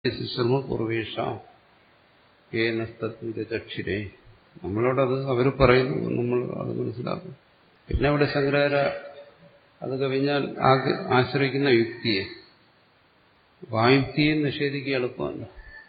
ശുശ്രമ പൂർവേഷ ഏനസ്തത്വിരചക്ഷിരേ നമ്മളോടത് അവർ പറയുന്നു നമ്മൾ അത് മനസ്സിലാക്കും പിന്നെ അവിടെ ശങ്കരാചാര്യ അത് കവിഞ്ഞാൽ ആശ്രയിക്കുന്ന യുക്തിയെ ആ യുക്തിയെ നിഷേധിക്കുക എളുപ്പമല്ല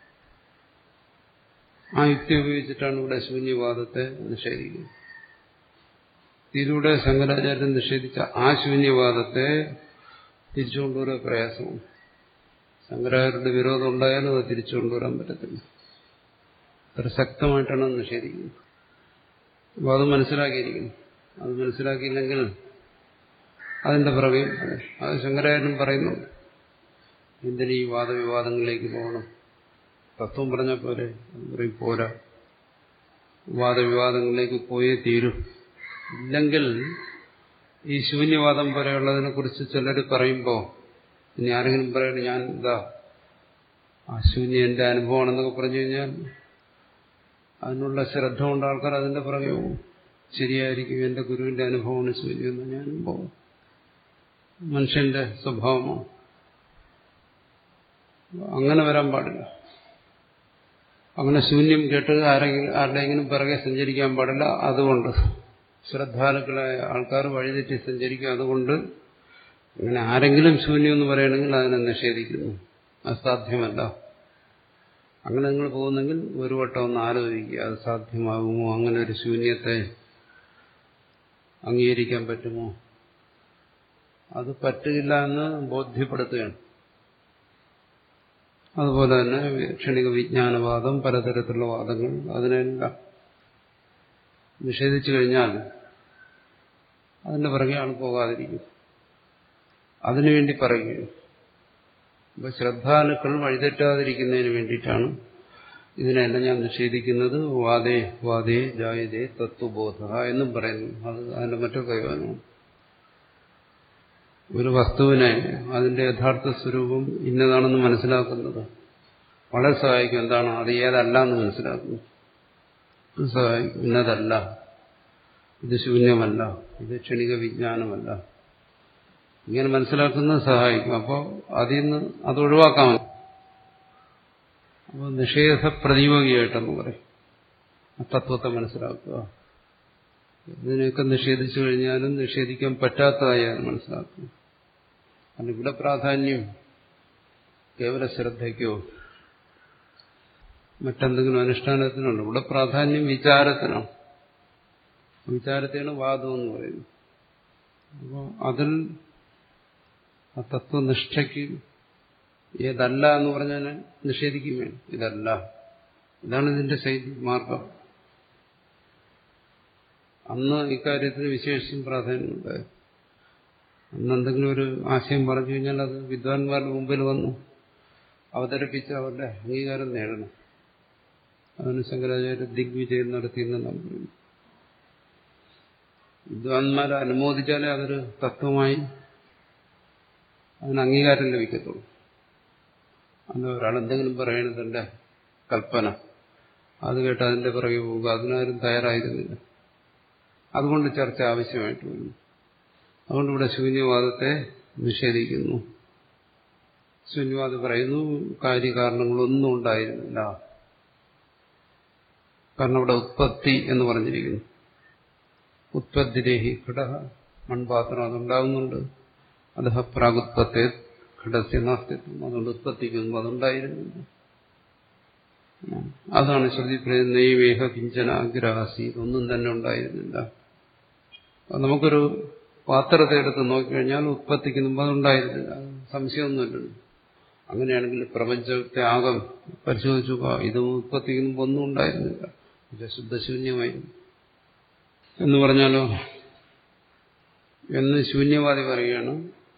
ആ യുക്തി ഉപയോഗിച്ചിട്ടാണ് ഇവിടെ ശൂന്യവാദത്തെ നിഷേധിക്കുന്നത് ഇതിലൂടെ ശങ്കരാചാര്യൻ നിഷേധിച്ച ആ ശൂന്യവാദത്തെ തിരിച്ചുകൊണ്ടുവരാൻ പ്രയാസമാണ് ശങ്കരാചാര്യരുടെ വിരോധം ഉണ്ടായാലും അത് തിരിച്ചു കൊണ്ടുവരാൻ പറ്റത്തില്ല അത്ര ശക്തമായിട്ടാണ് അത് നിഷേധിക്കുന്നത് അപ്പോൾ അത് മനസ്സിലാക്കിയിരിക്കുന്നു അത് മനസ്സിലാക്കിയില്ലെങ്കിൽ അതിന്റെ പിറകെ അത് ശങ്കരാചാര്യൻ പറയുന്നുണ്ട് എന്തിനീ വാദവിവാദങ്ങളിലേക്ക് പോകണം തത്വം പറഞ്ഞ പോലെ പറയും പോരാ വാദവിവാദങ്ങളിലേക്ക് പോയേ തീരും ഇല്ലെങ്കിൽ ഈ ശൂന്യവാദം പോലെയുള്ളതിനെ കുറിച്ച് ചിലർ പറയുമ്പോൾ ഇനി ആരെങ്കിലും പറയണം ഞാൻ ഇതാ ആ ശൂന്യ എന്റെ അനുഭവമാണെന്നൊക്കെ പറഞ്ഞു കഴിഞ്ഞാൽ അതിനുള്ള ശ്രദ്ധ കൊണ്ട് ആൾക്കാർ അതിന്റെ പുറകെ പോകും ശരിയായിരിക്കും എന്റെ ഗുരുവിന്റെ അനുഭവമാണ് ശൂന്യെന്ന് ഞാൻ പോകും മനുഷ്യന്റെ സ്വഭാവമാണ് അങ്ങനെ വരാൻ പാടില്ല അങ്ങനെ ശൂന്യം കേട്ട് ആരെങ്കിലും ആരുടെയെങ്കിലും പിറകെ സഞ്ചരിക്കാൻ പാടില്ല അതുകൊണ്ട് ശ്രദ്ധാലുക്കളായ ആൾക്കാർ വഴിതെറ്റി സഞ്ചരിക്കും അതുകൊണ്ട് അങ്ങനെ ആരെങ്കിലും ശൂന്യം എന്ന് പറയണമെങ്കിൽ അതിനെ നിഷേധിക്കുന്നു അസാധ്യമല്ല അങ്ങനെ നിങ്ങൾ പോകുന്നെങ്കിൽ ഒരു വട്ടം ഒന്ന് ആലോചിക്കുക അത് സാധ്യമാകുമോ അങ്ങനെ ഒരു ശൂന്യത്തെ അംഗീകരിക്കാൻ പറ്റുമോ അത് പറ്റില്ല എന്ന് ബോധ്യപ്പെടുത്തുകയാണ് അതുപോലെ തന്നെ ക്ഷണിക വിജ്ഞാനവാദം പലതരത്തിലുള്ള വാദങ്ങൾ അതിനെല്ലാം നിഷേധിച്ചു കഴിഞ്ഞാൽ അതിന്റെ പിറകെ ആൾ പോകാതിരിക്കും അതിനുവേണ്ടി പറയുകയും അപ്പൊ ശ്രദ്ധാലുക്കൾ വഴിതെറ്റാതിരിക്കുന്നതിന് വേണ്ടിയിട്ടാണ് ഇതിനെല്ലാം ഞാൻ നിഷേധിക്കുന്നത് വാദേ വാദേ ജായതേ തത്വബോധ എന്നും പറയുന്നു അത് അതിന്റെ മറ്റൊരു കൈവാനമാണ് ഒരു വസ്തുവിനെ അതിന്റെ യഥാർത്ഥ സ്വരൂപം ഇന്നതാണെന്ന് മനസ്സിലാക്കുന്നത് വളരെ സഹായിക്കും എന്താണ് അത് ഏതല്ല എന്ന് മനസ്സിലാക്കുന്നു സഹായിക്കും ഇന്നതല്ല ഇത് ശൂന്യമല്ല ഇത് ക്ഷണിക വിജ്ഞാനമല്ല ഇങ്ങനെ മനസ്സിലാക്കുന്നത് സഹായിക്കും അപ്പോൾ അതിൽ നിന്ന് അത് ഒഴിവാക്കാൻ അപ്പോൾ നിഷേധ പ്രതിയോഗിയായിട്ടെന്ന് പറയും ആ തത്വത്തെ മനസ്സിലാക്കുക ഇതിനെയൊക്കെ നിഷേധിച്ചു കഴിഞ്ഞാലും നിഷേധിക്കാൻ പറ്റാത്തതായി അത് മനസ്സിലാക്കുക കാരണം ഇവിടെ പ്രാധാന്യം കേവല ശ്രദ്ധയ്ക്കോ മറ്റെന്തെങ്കിലും അനുഷ്ഠാനത്തിനുണ്ട് ഇവിടെ പ്രാധാന്യം വിചാരത്തിനാണ് വിചാരത്തെയാണ് വാദം എന്ന് പറയുന്നത് അപ്പോൾ അതിൽ ആ തത്വനിഷ്ഠയ്ക്ക് ഏതല്ല എന്ന് പറഞ്ഞാൽ നിഷേധിക്കും വേണം ഇതല്ല ഇതാണ് ഇതിന്റെ ശൈലി മാർഗം അന്ന് ഇക്കാര്യത്തിന് വിശേഷിച്ചും പ്രാധാന്യമുണ്ടായി അന്ന് എന്തെങ്കിലും ഒരു ആശയം പറഞ്ഞു കഴിഞ്ഞാൽ അത് വിദ്വാൻമാരുടെ മുമ്പിൽ വന്നു അവതരിപ്പിച്ച് അവരുടെ അംഗീകാരം നേടണം അതിന് ശങ്കരാചാര്യ ദിഗ്വിജയം നടത്തിയെന്ന് നാം പറയുന്നു വിദ്വാൻമാരെ അനുമോദിച്ചാലേ അതൊരു തത്വമായി അതിന് അംഗീകാരം ലഭിക്കത്തുള്ളൂ അന്ന് ഒരാൾ എന്തെങ്കിലും പറയണതിന്റെ കൽപ്പന അത് കേട്ട് അതിന്റെ പിറകെ പോവുക അതിനാരും തയ്യാറായിരുന്നില്ല അതുകൊണ്ട് ചർച്ച ആവശ്യമായിട്ട് വരുന്നു അതുകൊണ്ട് ഇവിടെ ശൂന്യവാദത്തെ നിഷേധിക്കുന്നു ശൂന്യവാദം പറയുന്നു കാര്യകാരണങ്ങളൊന്നും ഉണ്ടായിരുന്നില്ല കാരണം ഇവിടെ ഉത്പത്തി എന്ന് പറഞ്ഞിരിക്കുന്നു ഉത്പത്തിരേഹി ഘടക മൺപാത്രം അതുണ്ടാകുന്നുണ്ട് അത് പ്രാഗുത്പത്തെ ഘടസ്യ നാസ്തിത്വം അതുകൊണ്ട് ഉത്പത്തിക്കുന്നു അതുണ്ടായിരുന്നില്ല അതാണ് ശ്രുതി പറയുന്നത് നെയ്വേഹ കിഞ്ചന അഗ്രാസി ഇതൊന്നും തന്നെ ഉണ്ടായിരുന്നില്ല നമുക്കൊരു പാത്രത്തെ എടുത്ത് നോക്കിക്കഴിഞ്ഞാൽ ഉത്പത്തിക്ക് മുമ്പ് അതുണ്ടായിരുന്നില്ല സംശയമൊന്നുമില്ല അങ്ങനെയാണെങ്കിൽ പ്രപഞ്ചത്തെ ആകം പരിശോധിച്ചു ഇത് ഉത്പത്തിക്ക് മുമ്പ് ഒന്നും ഉണ്ടായിരുന്നില്ല ഇത് ശുദ്ധശൂന്യമായിരുന്നു എന്ന് പറഞ്ഞാലോ എന്ന് ശൂന്യവാദി പറയുകയാണ്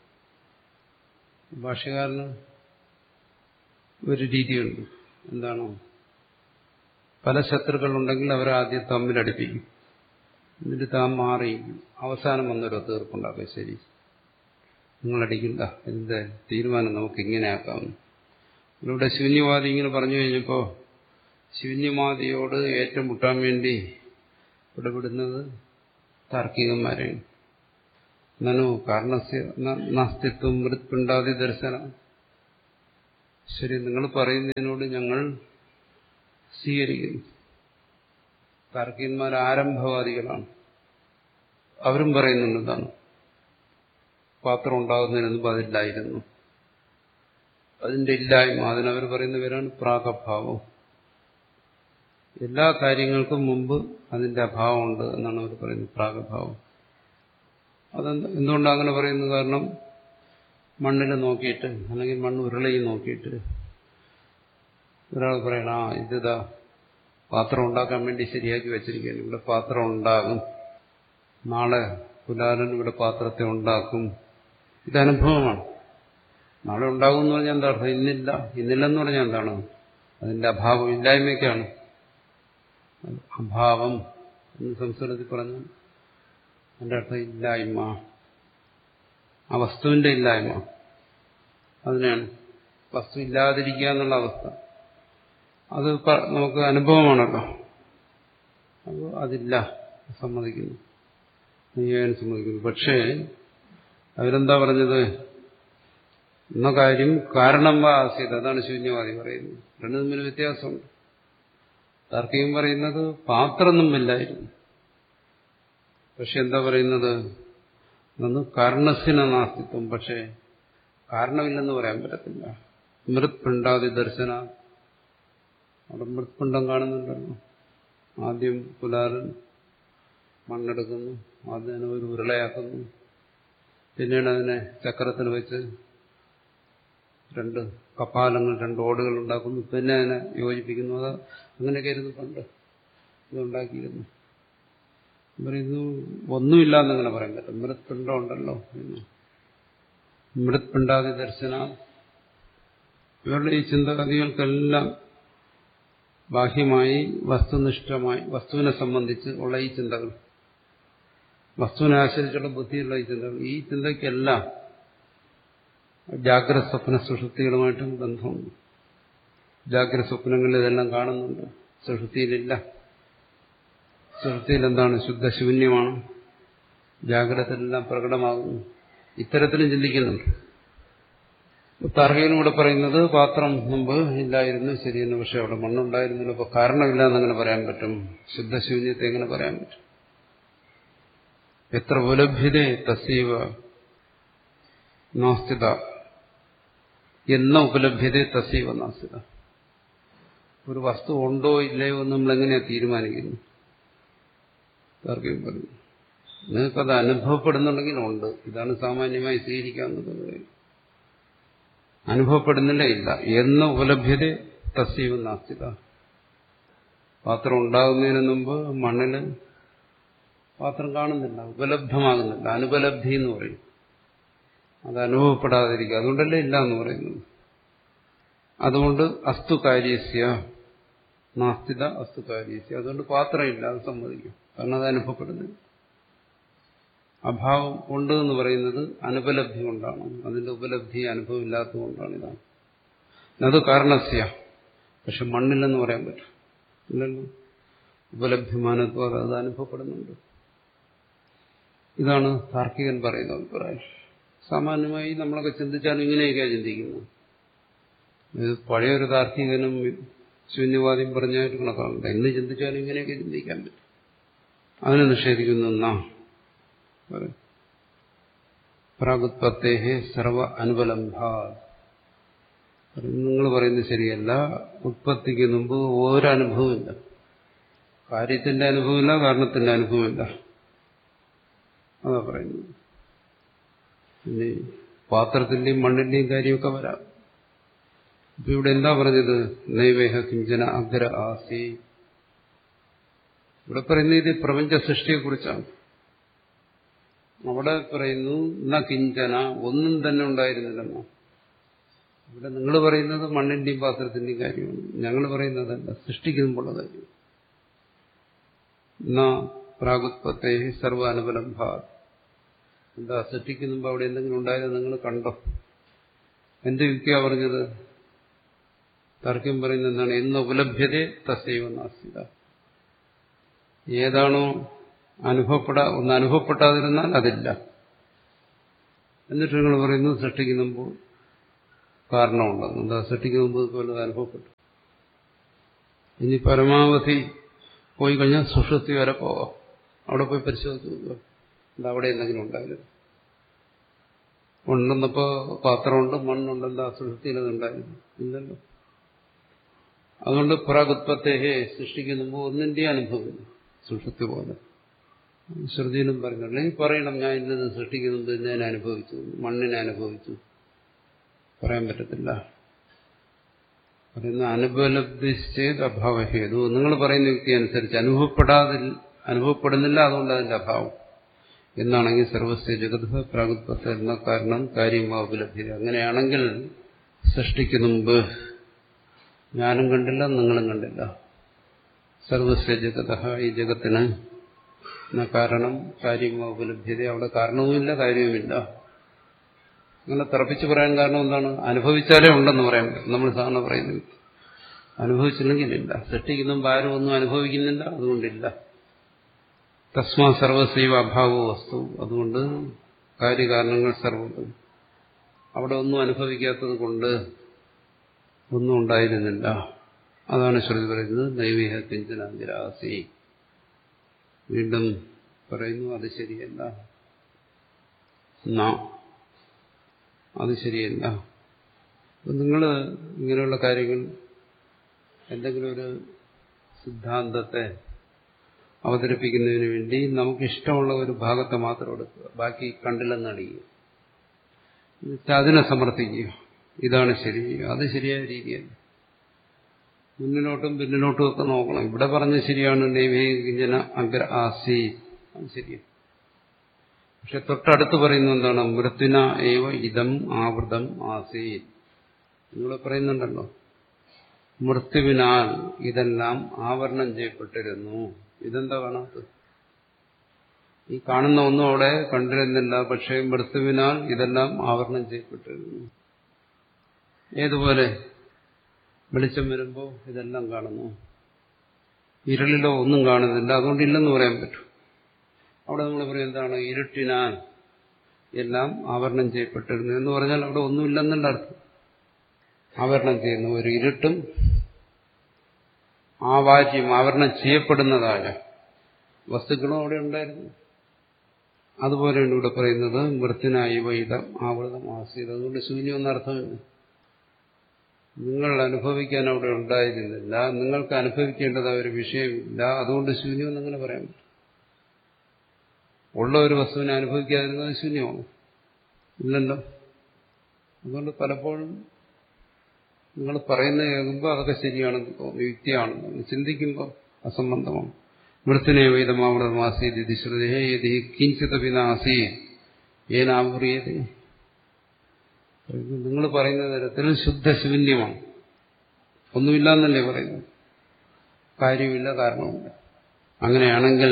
ഭാഷകാരന് ഒരു രീതിയുണ്ട് എന്താണോ പല ശത്രുക്കളുണ്ടെങ്കിൽ അവരെ ആദ്യം തമ്മിലടിപ്പിക്കും എന്നിട്ട് താൻ മാറി അവസാനം വന്നൊരു തീർപ്പുണ്ടാക്കുക ശരി നിങ്ങളടിക്കണ്ട ഇതിന്റെ തീരുമാനം നമുക്ക് ഇങ്ങനെ ആക്കാമെന്ന് ഇവിടെ ശൂന്യവാദി ഇങ്ങനെ പറഞ്ഞു കഴിഞ്ഞപ്പോൾ ശൂന്യവാദിയോട് ഏറ്റുമുട്ടാൻ വേണ്ടി ഇടപെടുന്നത് താർക്കികന്മാരെയാണ് നനു കാരണസ്യ നാസ്തിത്വം മൃത്പിണ്ടാതി ദർശനം ശരി നിങ്ങൾ പറയുന്നതിനോട് ഞങ്ങൾ സ്വീകരിക്കുന്നു താർക്കികന്മാർ ആരംഭവാദികളാണ് അവരും പറയുന്നുണ്ട് എന്താണ് പാത്രം ഉണ്ടാകുന്നതിന് മുമ്പ് അതില്ലായിരുന്നു അതിന്റെ ഇല്ലായ്മ അതിനവർ പറയുന്ന പേരാണ് പ്രാഗഭാവം എല്ലാ കാര്യങ്ങൾക്കും മുമ്പ് അതിന്റെ അഭാവമുണ്ട് എന്നാണ് അവർ പറയുന്നത് പ്രാഗഭാവം അതെന്ത് എന്തുകൊണ്ടാണ് അങ്ങനെ പറയുന്നത് കാരണം മണ്ണിൽ നോക്കിയിട്ട് അല്ലെങ്കിൽ മണ്ണ് ഉരുളയിൽ നോക്കിയിട്ട് ഒരാൾ പറയണം ആ ഇതാ പാത്രം ഉണ്ടാക്കാൻ വേണ്ടി ശരിയാക്കി വെച്ചിരിക്കുകയാണ് ഇവിടെ പാത്രം ഉണ്ടാകും നാളെ കുലാലൻ ഇവിടെ പാത്രത്തെ ഉണ്ടാക്കും ഇത് അനുഭവമാണ് നാളെ ഉണ്ടാകും എന്ന് പറഞ്ഞാൽ എന്താ അർത്ഥം ഇന്നില്ല ഇന്നില്ലെന്ന് പറഞ്ഞാൽ എന്താണ് അതിന്റെ അഭാവം ഇല്ലായ്മയ്ക്കാണ് അഭാവം എന്ന് സംസ്കൃതത്തിൽ പറഞ്ഞു അതിന്റെ അർത്ഥം ഇല്ലായ്മ ആ വസ്തുവിന്റെ ഇല്ലായ്മ അതിനാണ് വസ്തു ഇല്ലാതിരിക്കുക എന്നുള്ള അവസ്ഥ അത് നമുക്ക് അനുഭവമാണല്ലോ അപ്പോൾ അതില്ല സമ്മതിക്കുന്നു നീയാൻ സമ്മതിക്കുന്നു പക്ഷേ അവരെന്താ പറഞ്ഞത് എന്ന കാര്യം കാരണം വാ ആസീത് അതാണ് ശൂന്യവാദി പറയുന്നത് രണ്ടു തമ്മിൽ വ്യത്യാസമുണ്ട് താർക്കികം പറയുന്നത് പാത്രം മുമ്പില്ലായിരുന്നു പക്ഷെ എന്താ പറയുന്നത് അന്ന് കാരണസിന നാസ്തിത്വം പക്ഷേ കാരണമില്ലെന്ന് പറയാൻ പറ്റത്തില്ല മൃത്പിണ്ടാതി ദർശന അവിടെ മൃത്പിണ്ടം കാണുന്നുണ്ടല്ലോ ആദ്യം കുലാലൻ മണ്ണെടുക്കുന്നു ആദ്യം ഒരു ഉരുളയാക്കുന്നു പിന്നീട് അതിനെ ചക്രത്തിൽ വെച്ച് രണ്ട് കപ്പാലങ്ങൾ രണ്ട് ഓടുകൾ ഉണ്ടാക്കുന്നു പിന്നെ അതിനെ യോജിപ്പിക്കുന്നു അത് അങ്ങനെയൊക്കെ ആയിരുന്നു പണ്ട് ഇതുണ്ടാക്കിയിരുന്നു പറയുന്നു ഒന്നുമില്ല എന്നങ്ങനെ പറയാൻ പറ്റും മൃത്പിണ്ടം ഉണ്ടല്ലോ എന്ന് മൃത്പിണ്ടാതി ദർശന ഇവരുടെ ഈ ചിന്തഗതികൾക്കെല്ലാം ബാഹ്യമായി വസ്തുനിഷ്ഠമായി വസ്തുവിനെ സംബന്ധിച്ച് ഉള്ള ഈ ചിന്തകൾ വസ്തുവിനെ ആശ്രയിച്ചുള്ള ബുദ്ധിയുള്ള ഈ ചിന്തകൾ ഈ ചിന്തയ്ക്കെല്ലാം ജാഗ്രത സ്വപ്ന സുഷുപ്തികളുമായിട്ടും ബന്ധമുണ്ട് ജാഗ്രത സ്വപ്നങ്ങളിൽ ഇതെല്ലാം കാണുന്നുണ്ട് സുഷുപ്തിയിലില്ല സുഷുപ്തിയിൽ എന്താണ് ശുദ്ധശൂന്യമാണ് ജാഗ്രതയിലെല്ലാം പ്രകടമാകുന്നു ഇത്തരത്തിലും ചിന്തിക്കുന്നുണ്ട് താർക്കികനും ഇവിടെ പറയുന്നത് പാത്രം മുമ്പ് ഇല്ലായിരുന്നു ശരിയെന്ന് പക്ഷെ അവിടെ മണ്ണുണ്ടായിരുന്നില്ല അപ്പൊ കാരണമില്ല എന്നങ്ങനെ പറയാൻ പറ്റും ശുദ്ധശൂന്യത്തെ എങ്ങനെ പറയാൻ പറ്റും എത്ര ഉപലഭ്യതേ തസീവ നാസ്തിത എന്ന ഉപലഭ്യത തസീവ നാസ്തിത ഒരു വസ്തു ഉണ്ടോ ഇല്ലയോ എന്ന് നമ്മൾ എങ്ങനെയാ തീരുമാനിക്കുന്നു താർക്കികം പറഞ്ഞു നിങ്ങൾക്കത് അനുഭവപ്പെടുന്നുണ്ടെങ്കിൽ ഉണ്ട് ഇതാണ് സാമാന്യമായി സ്വീകരിക്കാവുന്നത് അനുഭവപ്പെടുന്നില്ല ഇല്ല എന്ന ഉപലഭ്യത തസ്സീവ് നാസ്തിക പാത്രം ഉണ്ടാകുന്നതിന് മുമ്പ് മണ്ണിൽ പാത്രം കാണുന്നില്ല ഉപലബ്ധമാകുന്നില്ല അനുപലബ്ധി എന്ന് പറയും അത് അനുഭവപ്പെടാതിരിക്കുക അതുകൊണ്ടല്ലേ ഇല്ല എന്ന് പറയുന്നത് അതുകൊണ്ട് അസ്തുകാര്യസ്യ നാസ്തിത അസ്തുകാര്യസ്യ അതുകൊണ്ട് പാത്രമില്ല അത് സമ്മതിക്കും കാരണം അത് അനുഭവപ്പെടുന്നില്ല അഭാവം ഉണ്ട് എന്ന് പറയുന്നത് അനുപലബ്ധി കൊണ്ടാണ് അതിന്റെ ഉപലബ്ധി അനുഭവം ഇല്ലാത്തതുകൊണ്ടാണ് ഇതാണ് അത് കാരണസ്യ പക്ഷെ മണ്ണില്ലെന്ന് പറയാൻ പറ്റും ഇല്ലല്ലോ ഉപലബ്ധിമാനത്വം അത് അനുഭവപ്പെടുന്നുണ്ട് ഇതാണ് താർക്കികൻ പറയുന്ന അഭിപ്രായം സാമാന്യമായി നമ്മളൊക്കെ ചിന്തിച്ചാലും ഇങ്ങനെയൊക്കെയാണ് ചിന്തിക്കുന്നത് ഇത് പഴയൊരു താർക്കികനും ശൂന്യവാദിയും പറഞ്ഞായിട്ട് കണക്കാണുണ്ട് എന്ന് ചിന്തിച്ചാലും ഇങ്ങനെയൊക്കെ ചിന്തിക്കാൻ പറ്റും അതിനെ നിഷേധിക്കുന്നു എന്നാ പ്രാഗുത്പത്തേഹെ സർവ അനുപലംഭ നിങ്ങൾ പറയുന്നത് ശരിയല്ല ഉത്പത്തിക്ക് മുമ്പ് ഒരനുഭവമില്ല കാര്യത്തിന്റെ അനുഭവമില്ല കാരണത്തിന്റെ അനുഭവമില്ല അതാ പറയുന്നത് പിന്നെ പാത്രത്തിന്റെയും മണ്ണിന്റെയും കാര്യമൊക്കെ വരാം ഇപ്പൊ ഇവിടെ എന്താ പറഞ്ഞത് നൈവേഹ കിഞ്ചന അഗ്ര ആസി ഇവിടെ പറയുന്നത് ഇത് പ്രപഞ്ച സൃഷ്ടിയെക്കുറിച്ചാണ് അവിടെ പറയുന്നു ന കിഞ്ചന ഒന്നും തന്നെ ഉണ്ടായിരുന്നില്ലെന്നോ ഇവിടെ നിങ്ങൾ പറയുന്നത് മണ്ണിന്റെയും പാത്രത്തിന്റെയും കാര്യമാണ് ഞങ്ങൾ പറയുന്നതല്ല സൃഷ്ടിക്കുമ്പോഴുള്ള കാര്യം ന പ്രാഗുത്പത്തെ സർവാനുപലംഭ എന്താ സൃഷ്ടിക്കുമ്പോൾ അവിടെ എന്തെങ്കിലും ഉണ്ടായത് നിങ്ങൾ കണ്ടോ എന്റെ യുക്തിയാ പറഞ്ഞത് തർക്കം പറയുന്നത് എന്താണ് എന്ന് ഉപലഭ്യത തസൈവ നാസ്തിക ഏതാണോ അനുഭവപ്പെടാ ഒന്ന് അനുഭവപ്പെടാതിരുന്നാൽ അതില്ല എന്നിട്ട് നിങ്ങൾ പറയുന്നു സൃഷ്ടിക്കുമ്പോൾ കാരണമുണ്ടെന്ന് എന്താ സൃഷ്ടിക്കുന്ന മുമ്പ് വല്ലത് അനുഭവപ്പെട്ടു ഇനി പരമാവധി പോയി കഴിഞ്ഞാൽ സുഷുപ്തി വരെ പോവാം അവിടെ പോയി പരിശോധിച്ച് നോക്കുക എന്താ അവിടെ എന്തെങ്കിലും ഉണ്ടായിരുന്നു ഉണ്ടെന്നപ്പോ പാത്രമുണ്ട് മണ്ണുണ്ട് എന്താ സുഷുപ്തിയിൽ ഉണ്ടായിരുന്നു ഇല്ലല്ലോ അതുകൊണ്ട് പ്രാഗുത്പത്തേഹെ സൃഷ്ടിക്കുന്ന മുമ്പ് ഒന്നിന്റെ അനുഭവമില്ല സുഷുപ്തി പോലെ ശ്രുതിയിലും പറഞ്ഞില്ല ഈ പറയണം ഞാൻ ഇന്നത് സൃഷ്ടിക്കുന്നത് ഞാൻ അനുഭവിച്ചു മണ്ണിനെ അനുഭവിച്ചു പറയാൻ പറ്റത്തില്ല പറയുന്ന അനുപലബ്ധിച്ചേത് അഭാവഹേതു നിങ്ങൾ പറയുന്ന വ്യക്തി അനുസരിച്ച് അനുഭവപ്പെടാതി അനുഭവപ്പെടുന്നില്ല അതുകൊണ്ട് അതിന്റെ അഭാവം എന്നാണെങ്കിൽ സർവസ്യ ജഗത് പ്രാഗുത്പത്ത എന്ന കാരണം കാര്യമാവലഭ്യത അങ്ങനെയാണെങ്കിൽ സൃഷ്ടിക്ക് മുമ്പ് ഞാനും കണ്ടില്ല നിങ്ങളും കണ്ടില്ല സർവസ്യ ജഗത ഈ ജഗത്തിന് എന്ന കാരണം കാര്യമാവലഭ്യത അവിടെ കാരണവുമില്ല കാര്യവുമില്ല അങ്ങനെ തറപ്പിച്ച് പറയാൻ കാരണം എന്താണ് അനുഭവിച്ചാലേ ഉണ്ടെന്ന് പറയാൻ പറ്റും നമ്മൾ സാധാരണ പറയുന്നത് അനുഭവിച്ചില്ലെങ്കിൽ ഇല്ല സൃഷ്ടിക്കുമ്പോൾ ആരും ഒന്നും അനുഭവിക്കുന്നില്ല അതുകൊണ്ടില്ല തസ്മാ സർവസൈവ അഭാവോ വസ്തു അതുകൊണ്ട് കാര്യകാരണങ്ങൾ സർവ്വതും അവിടെ ഒന്നും അനുഭവിക്കാത്തത് കൊണ്ട് ഒന്നും ഉണ്ടായിരുന്നില്ല അതാണ് ശ്രുതി പറയുന്നത് നൈവിഹ കിഞ്ചനാന്തിരാസി വീണ്ടും പറയുന്നു അത് ശരിയല്ല നാ അത് ശരിയല്ല നിങ്ങൾ ഇങ്ങനെയുള്ള കാര്യങ്ങൾ എന്തെങ്കിലും ഒരു സിദ്ധാന്തത്തെ അവതരിപ്പിക്കുന്നതിന് വേണ്ടി നമുക്കിഷ്ടമുള്ള ഒരു ഭാഗത്തെ മാത്രം എടുക്കുക ബാക്കി കണ്ടില്ലെന്നടിക്കുക അതിനെ സമർത്ഥിക്കുക ഇതാണ് ശരി അത് ശരിയായ രീതിയല്ല മുന്നിലോട്ടും പിന്നിലോട്ടും ഒക്കെ നോക്കണം ഇവിടെ പറഞ്ഞ ശരിയാണ് നൈവേജന അഗ്ര ആസി അത് ശരിയാണ് പക്ഷെ തൊട്ടടുത്ത് പറയുന്നത് എന്താണ് മൃത്യുന ഏവ ഇതം ആവൃതം ആസീ നിങ്ങളെ പറയുന്നുണ്ടല്ലോ മൃത്യുവിനാൽ ഇതെല്ലാം ആവരണം ചെയ്യപ്പെട്ടിരുന്നു ഇതെന്താ കാണാത്തത് ഈ കാണുന്ന ഒന്നും അവിടെ കണ്ടിരുന്നില്ല പക്ഷേ മൃത്യുവിനാൽ ഇതെല്ലാം ആവരണം ചെയ്യപ്പെട്ടിരുന്നു ഏതുപോലെ വെളിച്ചം വരുമ്പോൾ ഇതെല്ലാം കാണുന്നു ഇരുളിലോ ഒന്നും കാണുന്നില്ല അതുകൊണ്ട് ഇല്ലെന്ന് പറയാൻ പറ്റും അവിടെ നമ്മൾ പറയും എന്താണ് ഇരുട്ടിനാൽ എല്ലാം ആവരണം ചെയ്യപ്പെട്ടിരുന്നു എന്ന് പറഞ്ഞാൽ അവിടെ ഒന്നുമില്ലെന്നുള്ള അർത്ഥം ആവരണം ചെയ്യുന്നു ഒരു ഇരുട്ടും ആവാര്യം ആവരണം ചെയ്യപ്പെടുന്നതായ വസ്തുക്കളും അവിടെ ഉണ്ടായിരുന്നു അതുപോലെയാണ് ഇവിടെ പറയുന്നത് മൃത്തിനായി വൈദം ആവൃതം ആസീത് അതുകൊണ്ട് ശൂന്യം എന്നർത്ഥമില്ല നിങ്ങൾ അനുഭവിക്കാൻ അവിടെ ഉണ്ടായിരുന്നില്ല നിങ്ങൾക്ക് അനുഭവിക്കേണ്ടതായ ഒരു വിഷയമില്ല അതുകൊണ്ട് ശൂന്യം എന്നങ്ങനെ പറയാൻ പറ്റും ഉള്ള ഒരു വസ്തുവിനെ അനുഭവിക്കാതിരുന്നത് ശൂന്യമാണ് ഇല്ലല്ലോ അതുകൊണ്ട് പലപ്പോഴും നിങ്ങൾ പറയുന്നത് കേൾക്കുമ്പോൾ അതൊക്കെ ശരിയാണെന്ന് തോന്നുന്നു യുക്തിയാണെന്ന് ചിന്തിക്കുമ്പോൾ അസംബന്ധമാണ് മൃത്തിനെ വൈദമാവൃതമാസീതി ശ്രുതേ യതി കിഞ്ചിത വിനാസി ഏനാവൃയത് നിങ്ങൾ പറയുന്ന തരത്തിൽ ശുദ്ധശൂന്യമാണ് ഒന്നുമില്ല എന്നല്ലേ പറയുന്നത് കാര്യമില്ല കാരണമില്ല അങ്ങനെയാണെങ്കിൽ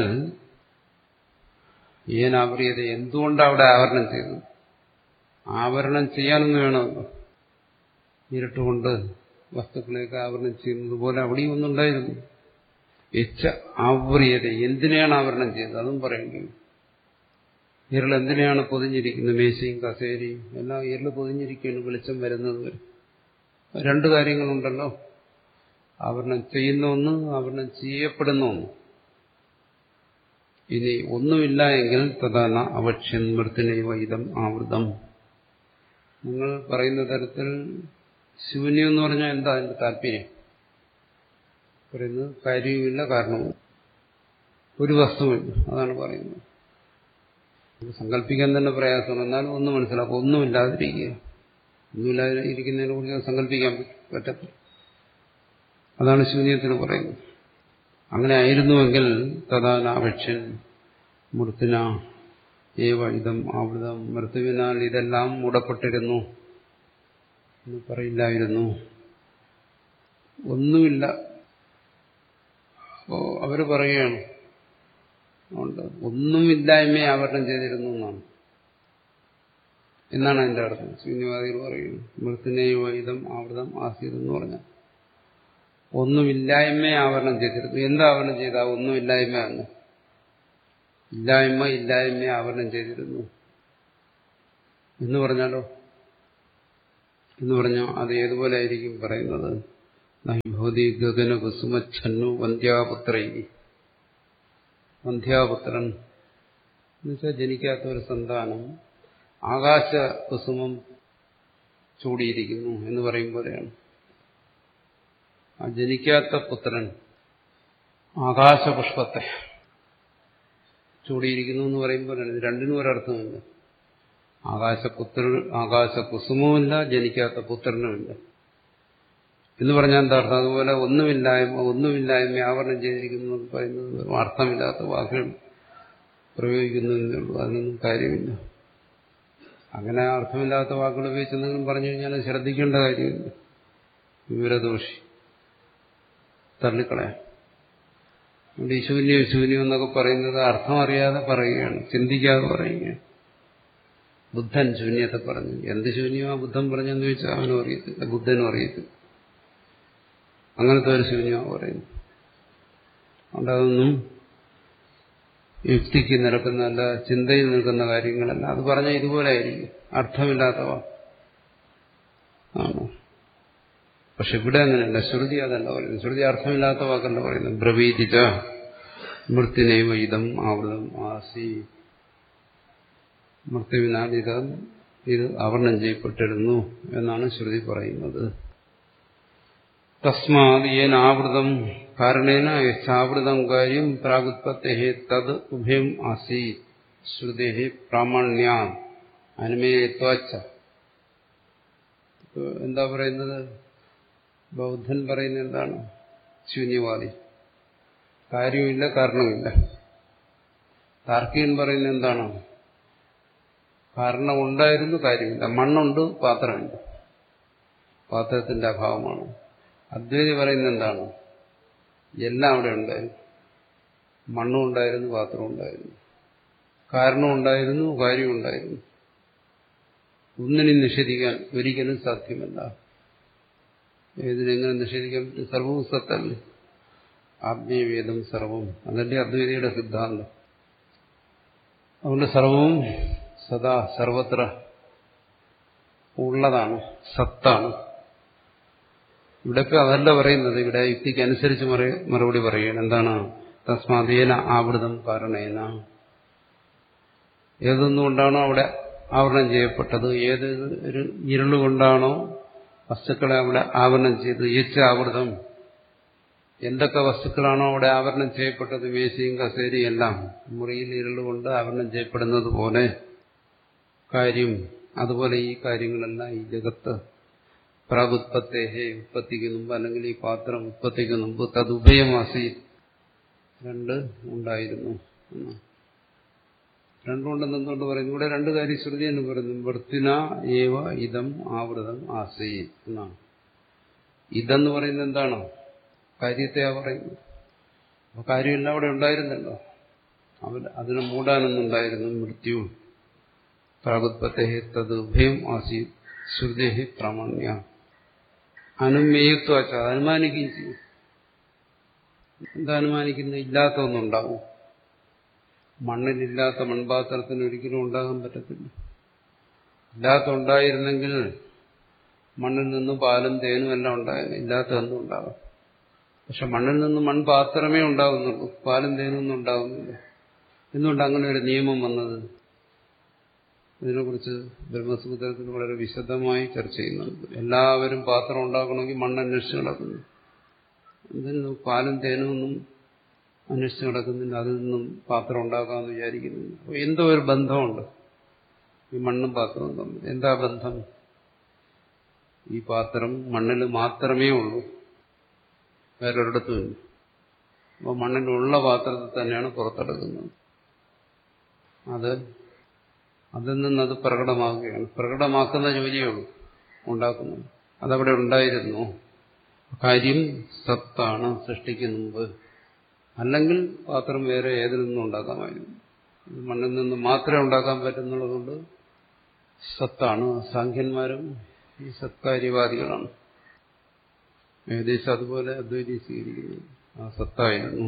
ഏനാവൃയത എന്തുകൊണ്ട് അവിടെ ആവരണം ചെയ്തു ആവരണം ചെയ്യാനൊന്നും വേണമല്ലോ ഇരുട്ടുകൊണ്ട് വസ്തുക്കളെയൊക്കെ ആവരണം ചെയ്യുന്നത് പോലെ അവിടെയും ഒന്നുണ്ടായിരുന്നു എച്ച ആവ്രിയത എന്തിനെയാണ് ആവരണം ചെയ്തത് അതും പറയേണ്ടി ഇരുൾ എന്തിനെയാണ് പൊതിഞ്ഞിരിക്കുന്നത് മേശയും കസേരയും എല്ലാം ഇരുൾ പൊതിഞ്ഞിരിക്കുകയാണ് വെളിച്ചം വരുന്നത് വരെ രണ്ടു കാര്യങ്ങളുണ്ടല്ലോ ആവരണം ചെയ്യുന്ന ഒന്ന് ആവരണം ചെയ്യപ്പെടുന്ന ഒന്ന് ഇനി ഒന്നുമില്ല എങ്കിൽ തഥാന അവക്ഷ്യൻ മൃത്തിനൈവ ഇതം ആവൃതം നിങ്ങൾ പറയുന്ന തരത്തിൽ ശൂന്യം എന്ന് പറഞ്ഞാൽ എന്താ അതിന്റെ താല്പര്യം പറയുന്നത് കാര്യവുമില്ല കാരണവും ഒരു വസ്തുവില്ല അതാണ് പറയുന്നത് സങ്കല്പിക്കാൻ തന്നെ പ്രയാസമാണ് എന്നാലും ഒന്ന് മനസ്സിലാക്കും ഒന്നുമില്ലാതിരിക്കുക ഒന്നുമില്ലാതെ ഇരിക്കുന്നതിനെ കുറിച്ച് സങ്കല്പിക്കാൻ പറ്റത്തില്ല അതാണ് ശൂന്യത്തിന് പറയുന്നത് അങ്ങനെ ആയിരുന്നുവെങ്കിൽ തഥാനാപക്ഷൻ മൃത്തിന ഏവ ഇതം ആവൃതം മൃത്യുവിനാൽ ഇതെല്ലാം മൂടപ്പെട്ടിരുന്നു എന്ന് പറയില്ലായിരുന്നു ഒന്നുമില്ല അപ്പോ അവര് പറയുകയാണ് ഉണ്ട് ഒന്നുമില്ലായ്മയെ ആവരണം ചെയ്തിരുന്നു എന്നാണ് എന്നാണ് അതിന്റെ അർത്ഥം ശൂന്യവാദികൾ പറയുന്നത് മൃത്തിനെയോ ഇതം ആവൃതം ആസീത് എന്ന് പറഞ്ഞാൽ ഒന്നുമില്ലായ്മയെ ആവരണം ചെയ്തിരുന്നു എന്താ ആവരണം ചെയ്ത ഒന്നുമില്ലായ്മ എന്ന് ഇല്ലായ്മ ഇല്ലായ്മയെ ആവരണം ചെയ്തിരുന്നു എന്ന് പറഞ്ഞാലോ എന്ന് പറഞ്ഞാൽ അത് ഏതുപോലെ ആയിരിക്കും പറയുന്നത് ഭൗതി ഗഗന കുസുമച്ഛന്നു വന്ധ്യാപുത്രൈ വന്ധ്യാപുത്രൻ എന്നുവെച്ചാൽ ജനിക്കാത്ത ഒരു സന്താനം ആകാശ കുസുമം ചൂടിയിരിക്കുന്നു എന്ന് പറയും പോലെയാണ് ആ ജനിക്കാത്ത പുത്രൻ ആകാശപുഷ്പത്തെ ചൂടിയിരിക്കുന്നു എന്ന് പറയുമ്പോഴാണ് ഇത് രണ്ടിനും ഒരർത്ഥമില്ല ആകാശപുത്ര ആകാശ കുസുമവുമില്ല ജനിക്കാത്ത പുത്രനുമില്ല എന്ന് പറഞ്ഞാൽ എന്താ അർത്ഥം അതുപോലെ ഒന്നുമില്ലായ്മ ഒന്നുമില്ലായ്മ ആവരണം ചെയ്തിരിക്കുന്നു എന്ന് പറയുന്നത് അർത്ഥമില്ലാത്ത വാക്കുകൾ പ്രയോഗിക്കുന്നതേ ഉള്ളൂ അതിനൊന്നും കാര്യമില്ല അങ്ങനെ അർത്ഥമില്ലാത്ത വാക്കുകൾ ഉപയോഗിച്ചെന്തെങ്കിലും പറഞ്ഞു കഴിഞ്ഞാൽ ശ്രദ്ധിക്കേണ്ട കാര്യമില്ല വിവരദോഷി തള്ളിക്കളയാം അതുകൊണ്ട് ഈ ശൂന്യം ശൂന്യം എന്നൊക്കെ പറയുന്നത് അർത്ഥം അറിയാതെ പറയുകയാണ് ചിന്തിക്കാതെ പറയുകയാണ് ബുദ്ധൻ ശൂന്യത്തെ പറഞ്ഞു എന്ത് ശൂന്യമാ ബുദ്ധൻ പറഞ്ഞെന്ന് ചോദിച്ചാൽ അവനും അറിയത്തില്ല ബുദ്ധനും അറിയത്തില്ല അങ്ങനത്തെ ഒരു ശൂന്യമാണ് പറയുന്നത് അതുകൊണ്ട് അതൊന്നും യുക്തിക്ക് നിരക്കുന്നതല്ല ചിന്തയിൽ നിൽക്കുന്ന കാര്യങ്ങളല്ല അത് പറഞ്ഞാൽ ഇതുപോലെ ആയിരിക്കും അർത്ഥമില്ലാത്തവ ആണോ പക്ഷെ ഇവിടെ അങ്ങനെയല്ല ശ്രുതി അതല്ല പറയുന്നത് ശ്രുതി അർത്ഥമില്ലാത്ത വാക്കല്ല പറയുന്നത് ബ്രവീതിച്ച മൃത്യുനൈവ ഇതം ആവൃതം ആസി മൃത്യുവിനാൽ ഇത് ഇത് ആവരണം ചെയ്യപ്പെട്ടിരുന്നു എന്നാണ് ശ്രുതി പറയുന്നത് തസ്മാത് ഏനാവൃതം കാരണേന യഥാവൃതം കാര്യം പ്രാഗുത്പത്തേ തത് ഉഭയം ആസി ശ്രുതേ പ്രാമാണ്യ അനുമേയത്വാച്ച എന്താ പറയുന്നത് ബൗദ്ധൻ പറയുന്നത് എന്താണ് ശൂന്യവാദി കാര്യമില്ല കാരണമില്ല താർക്കികൻ പറയുന്നത് എന്താണ് കാരണം ഉണ്ടായിരുന്നു കാര്യമില്ല മണ്ണുണ്ട് പാത്രമില്ല പാത്രത്തിന്റെ അഭാവമാണ് അദ്വൈതി പറയുന്നത് എന്താണ് എല്ലാം അവിടെ ഉണ്ടായിരുന്നു മണ്ണും ഉണ്ടായിരുന്നു പാത്രവും ഉണ്ടായിരുന്നു കാരണം ഉണ്ടായിരുന്നു കാര്യം ഉണ്ടായിരുന്നു ഒന്നിനും നിഷേധിക്കാൻ ഒരിക്കലും സാധ്യമല്ല ഏതിനെങ്ങനെ നിഷേധിക്കാൻ പറ്റും സർവവും സത്തല്ലേ ആത്മീയവേദം സർവവും അതല്ലേ അദ്വൈതിയുടെ സിദ്ധാന്തം അതുകൊണ്ട് സർവവും സദാ സർവത്ര ഉള്ളതാണ് സത്താണ് ഇവിടെയൊക്കെ അതല്ല പറയുന്നത് ഇവിടെ യുക്തിക്ക് അനുസരിച്ച് മറുപടി പറയുകയാണ് എന്താണ് തസ്മാതേന ആവൃതം കാരണേന ഏതൊന്നുകൊണ്ടാണോ അവിടെ ആവരണം ചെയ്യപ്പെട്ടത് ഏത് ഒരു ഇരുളുകൊണ്ടാണോ വസ്തുക്കളെ അവിടെ ആവരണം ചെയ്ത് യച്ച ആവൃതം എന്തൊക്കെ വസ്തുക്കളാണോ അവിടെ ആവരണം ചെയ്യപ്പെട്ടത് മേശയും കസേരയും എല്ലാം മുറിയിൽ ഇരുളുകൊണ്ട് ആവരണം ചെയ്യപ്പെടുന്നത് പോലെ കാര്യം അതുപോലെ ഈ കാര്യങ്ങളെല്ലാം ഈ ജഗത്ത് പ്രാഗുത്പത്തേഹേ ഉത്പത്തിക്ക് മുമ്പ് അല്ലെങ്കിൽ ഈ പാത്രം ഉത്പത്തിക്ക് മുമ്പ് തതുഭയമാസി രണ്ട് ഉണ്ടായിരുന്നു രണ്ടുണ്ടെന്ന് എന്തുകൊണ്ട് പറയുന്നു ഇവിടെ രണ്ട് കാര്യം ശ്രുതി എന്ന് പറയുന്നു വൃത്തിന ഏവ ഇതം ആവൃതം ആസി എന്നാണ് ഇതെന്ന് പറയുന്നത് എന്താണ് കാര്യത്തെയാ പറയുന്നത് അപ്പൊ കാര്യമെല്ലാം അവിടെ ഉണ്ടായിരുന്നല്ലോ അവൻ അതിനെ മൂടാനൊന്നുണ്ടായിരുന്നു മൃത്യു പ്രാഗുത്പത്തേഹേ തത് ഉഭയം ആസി ശ്രുതേഹി പ്രാമാണ്യ അനുമേയത്വ അനുമാനിക്കുകയും ചെയ്യും എന്താ അനുമാനിക്കുന്നത് ഇല്ലാത്ത ഒന്നുണ്ടാവും മണ്ണിലില്ലാത്ത മൺപാത്രത്തിന് ഒരിക്കലും ഉണ്ടാകാൻ പറ്റത്തില്ല ഇല്ലാത്ത ഉണ്ടായിരുന്നെങ്കിൽ മണ്ണിൽ നിന്നും പാലും തേനും എല്ലാം ഉണ്ടായിരുന്നു ഇല്ലാത്ത ഒന്നും ഉണ്ടാകാം പക്ഷെ മണ്ണിൽ നിന്ന് മൺപാത്രമേ ഉണ്ടാകുന്നുള്ളൂ പാലും തേനും ഒന്നും ഉണ്ടാകുന്നില്ല എന്തുകൊണ്ട് അങ്ങനെ ഒരു നിയമം വന്നത് ഇതിനെക്കുറിച്ച് ബ്രഹ്മസൂത്രത്തിൽ വളരെ വിശദമായി ചർച്ച ചെയ്യുന്നുണ്ട് എല്ലാവരും പാത്രം ഉണ്ടാക്കണമെങ്കിൽ മണ്ണ് അന്വേഷിച്ച് നടക്കുന്നു ഇതിന് പാലും തേനും ഒന്നും അന്വേഷിച്ച് നടക്കുന്നില്ല അതിൽ നിന്നും പാത്രം ഉണ്ടാക്കാമെന്ന് വിചാരിക്കുന്നില്ല അപ്പോൾ എന്തോ ഒരു ബന്ധമുണ്ട് ഈ മണ്ണും പാത്രവും തമ്മിൽ എന്താ ബന്ധം ഈ പാത്രം മണ്ണിൽ മാത്രമേ ഉള്ളൂ വേറൊരിടത്തുമില്ല അപ്പോൾ മണ്ണിലുള്ള പാത്രത്തിൽ തന്നെയാണ് പുറത്തെടുക്കുന്നത് അത് അതിൽ നിന്നത് പ്രകടമാകുകയാണ് പ്രകടമാക്കുന്ന ജോലിയേ ഉള്ളൂ ഉണ്ടാക്കുന്നത് അതവിടെ ഉണ്ടായിരുന്നു കാര്യം സത്താണ് സൃഷ്ടിക്ക് മുമ്പ് അല്ലെങ്കിൽ പാത്രം വേറെ ഏതിൽ നിന്നും ഉണ്ടാക്കാമായിരുന്നു മണ്ണിൽ നിന്ന് മാത്രമേ ഉണ്ടാക്കാൻ പറ്റുന്നുള്ളതുകൊണ്ട് സത്താണ് സാഖ്യന്മാരും ഈ സത്കാര്യവാദികളാണ് ഏകദേശം അതുപോലെ അദ്വൈതി സ്വീകരിക്കുന്നു ആ സത്തായിരുന്നു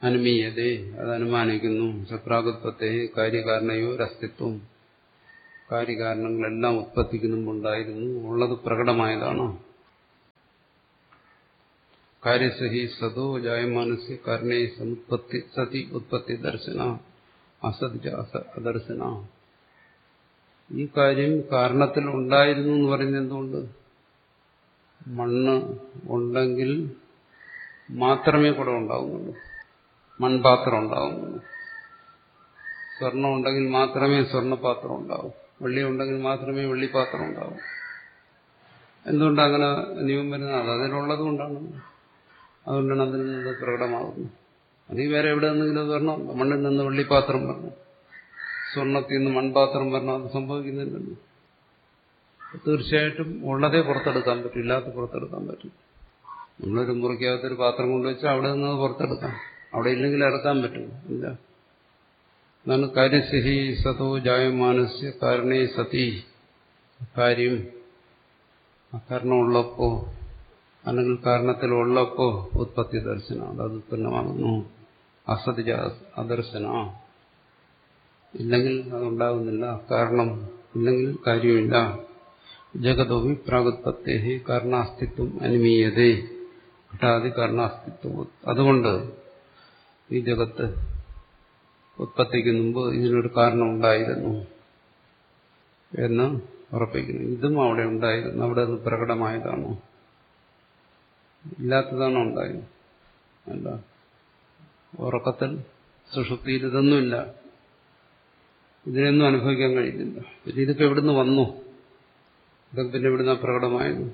അനുമീയതേ അത് അനുമാനിക്കുന്നു സപ്രാഗുത്പത്തെ കാര്യകാരണയോ അസ്തിത്വം കാര്യകാരണങ്ങളെല്ലാം ഉത്പത്തിക്ക് മുമ്പുണ്ടായിരുന്നു ഉള്ളത് പ്രകടമായതാണ് കാര്യസഹി സതോ ജായമാനസ്യ കാരണേ സമുത്പത്തി സതി ഉത്പത്തി ദർശന അസതി അദർശന ഈ കാര്യം കാരണത്തിൽ ഉണ്ടായിരുന്നു എന്ന് പറയുന്നത് എന്തുകൊണ്ട് മണ്ണ് ഉണ്ടെങ്കിൽ മാത്രമേ കുടം ഉണ്ടാകുന്നുള്ളൂ മൺപാത്രം ഉണ്ടാകുന്നുള്ളൂ സ്വർണം ഉണ്ടെങ്കിൽ മാത്രമേ സ്വർണ്ണപാത്രം ഉണ്ടാവൂ വെള്ളി ഉണ്ടെങ്കിൽ മാത്രമേ വെള്ളിപ്പാത്രം ഉണ്ടാവൂ എന്തുകൊണ്ട് അങ്ങനെ നിയമം വരുന്നത് അത് അതിലുള്ളത് കൊണ്ടാണ് അതുകൊണ്ടാണ് അതിൽ നിന്ന് പ്രകടമാകുന്നത് അതിൽ വേറെ എവിടെ നിന്നെങ്കിലും വരണം മണ്ണിൽ നിന്ന് വെള്ളിപ്പാത്രം വരണം സ്വർണത്തിൽ നിന്ന് മൺപാത്രം വരണം അത് സംഭവിക്കുന്നില്ലല്ലോ തീർച്ചയായിട്ടും ഉള്ളതേ പുറത്തെടുക്കാൻ പറ്റും ഇല്ലാത്ത പുറത്തെടുക്കാൻ പറ്റും നമ്മളൊരു മുറിക്കകത്തൊരു പാത്രം കൊണ്ടുവച്ചാൽ അവിടെ നിന്ന് പുറത്തെടുക്കാം അവിടെ ഇല്ലെങ്കിൽ ഇറക്കാൻ പറ്റും ഇല്ല എന്നാണ് കാര്യസിഹി സതോ ജായമാനസ്യ കാരണേ സതി കാര്യം കാരണമുള്ളപ്പോ അല്ലെങ്കിൽ കാരണത്തിലുള്ളപ്പോ ഉത്പത്തി ദർശനം അത് ഉത്പന്നമാകുന്നു അസതിജ അദർശന ഇല്ലെങ്കിൽ അതുണ്ടാകുന്നില്ല കാരണം ഇല്ലെങ്കിൽ കാര്യമില്ല ജഗതോവി പ്രാഗുത്പത്തേ കാരണാസ്തിത്വം അനുമീയതേ ഘട്ടാതി കാരണാസ്തിത്വം അതുകൊണ്ട് ഈ ജഗത്ത് ഉത്പത്തിക്ക് മുമ്പ് ഇതിനൊരു കാരണം ഉണ്ടായിരുന്നു എന്ന് ഉറപ്പിക്കുന്നു ഇതും അവിടെ ഉണ്ടായിരുന്നു അവിടെ അത് പ്രകടമായതാണോ ഇല്ലാത്തതാണോ ഉണ്ടായത് അല്ല ഉറക്കത്തിൽ സുഷുപ്തിയിൽ ഇതൊന്നുമില്ല ഇതിനൊന്നും അനുഭവിക്കാൻ കഴിയുന്നില്ല പിന്നെ ഇതിപ്പോ എവിടുന്ന് വന്നു ഇതൊക്കെ പിന്നെ എവിടുന്ന പ്രകടമായത്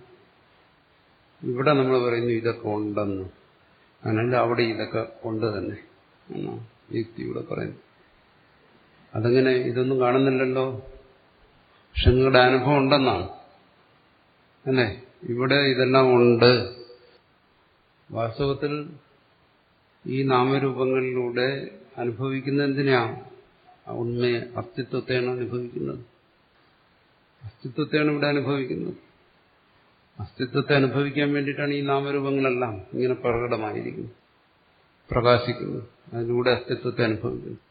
ഇവിടെ നമ്മൾ പറയുന്നു ഇതൊക്കെ ഉണ്ടെന്ന് അങ്ങനല്ല അവിടെ ഇതൊക്കെ ഉണ്ട് തന്നെ എന്നാണ് യുക്തിയുടെ പറയുന്നു അതങ്ങനെ ഇതൊന്നും കാണുന്നില്ലല്ലോ പക്ഷെ നിങ്ങളുടെ അനുഭവം ഉണ്ടെന്നാണ് അല്ലേ ഇവിടെ ഇതെല്ലാം ഉണ്ട് വാസ്തവത്തിൽ ഈ നാമരൂപങ്ങളിലൂടെ അനുഭവിക്കുന്ന എന്തിനാണ് ഉണ്മയെ അസ്തിത്വത്തെയാണ് അനുഭവിക്കുന്നത് അസ്തിത്വത്തെയാണ് ഇവിടെ അനുഭവിക്കുന്നത് അസ്തിത്വത്തെ അനുഭവിക്കാൻ വേണ്ടിയിട്ടാണ് ഈ നാമരൂപങ്ങളെല്ലാം ഇങ്ങനെ പ്രകടമായിരിക്കുന്നത് പ്രകാശിക്കുന്നത് അതിലൂടെ അസ്തിത്വത്തെ അനുഭവിക്കുന്നത്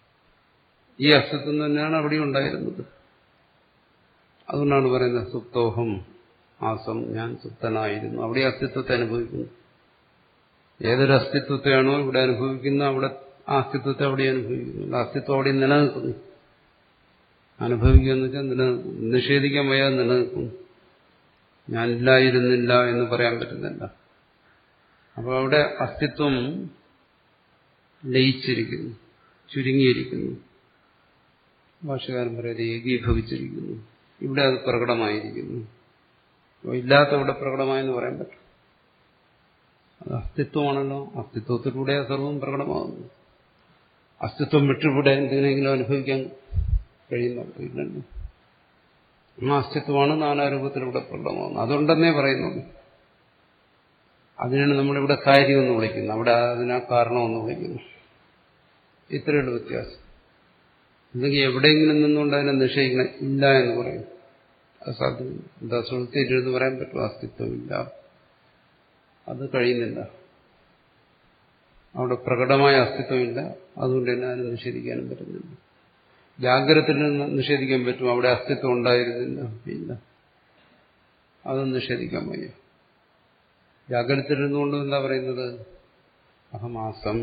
ഈ അസ്തിത്വം തന്നെയാണ് അവിടെ ഉണ്ടായിരുന്നത് അതുകൊണ്ടാണ് പറയുന്നത് സുപ്തോഹം ആസം ഞാൻ സുപ്തനായിരുന്നു അവിടെ അസ്തിത്വത്തെ അനുഭവിക്കുന്നു ഏതൊരു അസ്തിത്വത്തെയാണോ ഇവിടെ അനുഭവിക്കുന്നത് അവിടെ ആ അസ്തിത്വത്തെ അവിടെ അനുഭവിക്കുന്നു അസ്തിത്വം അവിടെ നിലനിൽക്കുന്നു അനുഭവിക്കുക എന്ന് വെച്ചാൽ നിലനിൽക്കും നിഷേധിക്കാൻ വയ്യാതെ നിലനിൽക്കുന്നു ഞാനില്ലായിരുന്നില്ല എന്ന് പറയാൻ പറ്റുന്നില്ല അപ്പോൾ അവിടെ അസ്തിത്വം ലയിച്ചിരിക്കുന്നു ചുരുങ്ങിയിരിക്കുന്നു ഭാഷകാരൻ പറയുന്നത് ഏകീഭവിച്ചിരിക്കുന്നു ഇവിടെ അത് പ്രകടമായിരിക്കുന്നു അപ്പോൾ ഇല്ലാത്ത ഇവിടെ പ്രകടമായെന്ന് പറയാൻ പറ്റും അത് അസ്തിത്വമാണല്ലോ അസ്തിത്വത്തിലൂടെ സർവം പ്രകടമാകുന്നു അസ്തിത്വം വിട്ടുകൂടെ എന്തിനെങ്കിലും അനുഭവിക്കാൻ കഴിയുന്നുണ്ടോ ആ അസ്തിത്വമാണ് നാനാരൂപത്തിലൂടെ പ്രകടമാകുന്നത് അതുണ്ടെന്നേ പറയുന്നുള്ളൂ അതിനാണ് നമ്മളിവിടെ കാര്യമെന്ന് വിളിക്കുന്നത് അവിടെ അതിനാ കാരണമെന്ന് വിളിക്കുന്നു ഇത്രയുള്ള വ്യത്യാസം അല്ലെങ്കിൽ എവിടെയെങ്കിലും നിന്നുകൊണ്ട് അതിനെ നിഷേധിക്കണം ഇല്ല എന്ന് പറയും അത് സാധ്യമല്ല എന്താ സുഹൃത്തിരുന്ന് പറയാൻ പറ്റും അസ്തിത്വമില്ല അത് കഴിയുന്നില്ല അവിടെ പ്രകടമായ അസ്തിത്വമില്ല അതുകൊണ്ട് തന്നെ അതിനെ നിഷേധിക്കാനും പറ്റുന്നില്ല ജാഗ്രതത്തിൽ നിന്ന് നിഷേധിക്കാൻ പറ്റും അവിടെ അസ്തിത്വം ഉണ്ടായിരുന്നില്ല ഇല്ല അത് നിഷേധിക്കാൻ വയ്യ ജാഗ്രതത്തിലിരുന്നുകൊണ്ട് എന്താ പറയുന്നത് അഹമാസം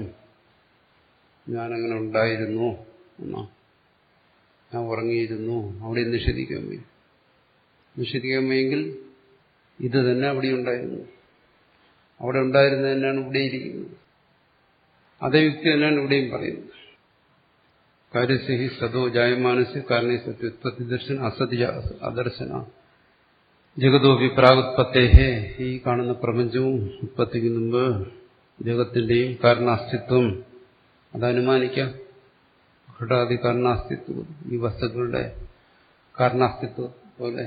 ഞാനങ്ങനെ ഉണ്ടായിരുന്നു എന്നാ ഞാൻ ഉറങ്ങിയിരുന്നു അവിടെ നിഷേധിക്കാൻ വയ്യ നിഷേധിക്കാൻ വയ്യെങ്കിൽ ഇത് തന്നെ അവിടെ ഉണ്ടായിരുന്നു അവിടെ ഉണ്ടായിരുന്നത് തന്നെയാണ് ഇവിടെ ഇരിക്കുന്നത് അതേ യുക്തി തന്നെയാണ് ഇവിടെയും പറയുന്നത് കാര്യസ്യഹി സദോ ജായമാനസ് കാരണ സത്യുത്പത്തി ദർശന അസത്യ അദർശന ജഗതോപി പ്രാഗുത്പത്തേഹേ ഈ കാണുന്ന പ്രപഞ്ചവും ഉത്പത്തിക്ക് മുമ്പ് ജഗത്തിന്റെയും കാരണാസ്തിത്വം അതനുമാനിക്കാം ഘടാദി കാരണാസ്തിത്വം ഈ വസ്തുക്കളുടെ കാരണാസ്തിത്വം പോലെ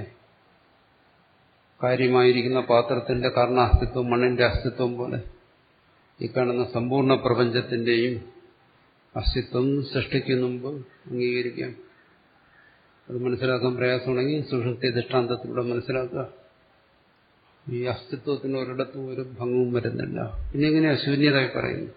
കാര്യമായിരിക്കുന്ന പാത്രത്തിന്റെ കാരണാസ്തിത്വം മണ്ണിന്റെ അസ്തിത്വം പോലെ ഈ കാണുന്ന സമ്പൂർണ്ണ പ്രപഞ്ചത്തിന്റെയും അസ്തിത്വം സൃഷ്ടിക്ക് മുമ്പ് അംഗീകരിക്കാം അത് മനസ്സിലാക്കാൻ പ്രയാസമാണെങ്കിൽ സുഷുപ്തി ദൃഷ്ടാന്തത്തിലൂടെ മനസ്സിലാക്കുക ഈ അസ്തിത്വത്തിന് ഒരിടത്തും ഒരു ഭംഗവും വരുന്നില്ല പിന്നെ എങ്ങനെ അശൂന്യതായി പറയുന്നു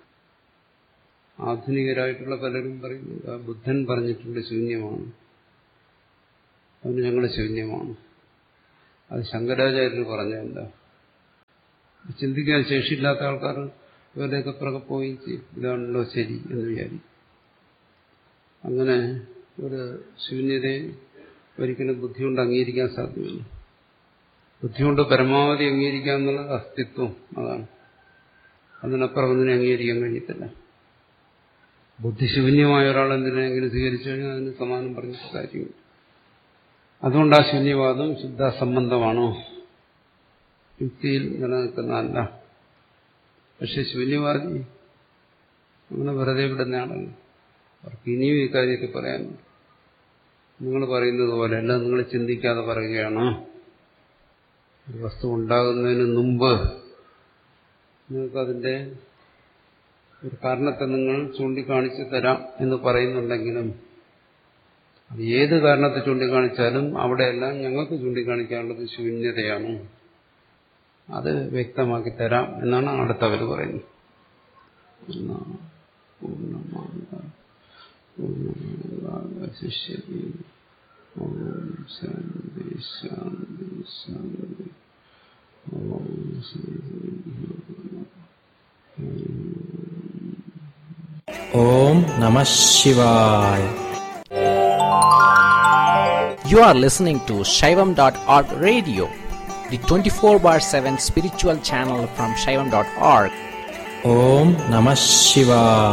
ആധുനികരായിട്ടുള്ള പലരും പറയുന്നു ബുദ്ധൻ പറഞ്ഞിട്ടുണ്ട് ശൂന്യമാണ് അതിന് ഞങ്ങൾ ശൂന്യമാണ് അത് ശങ്കരാചാര്യർ പറഞ്ഞതല്ല ചിന്തിക്കാൻ ശേഷിയില്ലാത്ത ആൾക്കാർ ഇവരുടെയൊക്കെ പിറകെ പോയി ഇതാണല്ലോ ശരി എന്ന് വിചാരിക്കും അങ്ങനെ ഒരു ശൂന്യതയെ ഒരിക്കലും ബുദ്ധി കൊണ്ട് അംഗീകരിക്കാൻ സാധ്യമല്ല ബുദ്ധി കൊണ്ട് പരമാവധി അംഗീകരിക്കുക എന്നുള്ളത് അസ്തിത്വം അതാണ് അതിനപ്പുറം ഒന്നിനെ അംഗീകരിക്കാൻ കഴിയത്തില്ല ബുദ്ധിശൂന്യമായ ഒരാൾ എന്തിനെങ്കിലും സ്വീകരിച്ചു കഴിഞ്ഞാൽ അതിന് സമാനം പറഞ്ഞിട്ട് കാര്യമില്ല അതുകൊണ്ട് ആ ശൂന്യവാദം ശുദ്ധാസംബന്ധമാണോ യുക്തിയിൽ നിലനിൽക്കുന്നതല്ല പക്ഷെ ശൂന്യവാദി അങ്ങനെ വെറുതെ വിടുന്നയാളല്ല അവർക്ക് ഇനിയും ഈ കാര്യത്തിൽ പറയാനുണ്ട് നിങ്ങൾ പറയുന്നത് പോലെയല്ല നിങ്ങൾ ചിന്തിക്കാതെ പറയുകയാണ് ഒരു വസ്തു ഉണ്ടാകുന്നതിന് മുമ്പ് നിങ്ങൾക്ക് അതിന്റെ ഒരു കാരണത്തെ നിങ്ങൾ ചൂണ്ടിക്കാണിച്ചു തരാം എന്ന് പറയുന്നുണ്ടെങ്കിലും അത് ഏത് കാരണത്തെ ചൂണ്ടിക്കാണിച്ചാലും അവിടെയെല്ലാം ഞങ്ങൾക്ക് ചൂണ്ടിക്കാണിക്കാനുള്ളത് ശൂന്യതയാണ് അത് വ്യക്തമാക്കി തരാം എന്നാണ് അടുത്തവർ പറയുന്നത് ശിഷ്യതി ഓം ശാന്തി ശാന്തി ശാന്തി ഓം Om Namah Shivaya. You are listening to Shaivam.org radio, the 24 bar 7 spiritual channel from Shaivam.org. Om Namah Shivaya.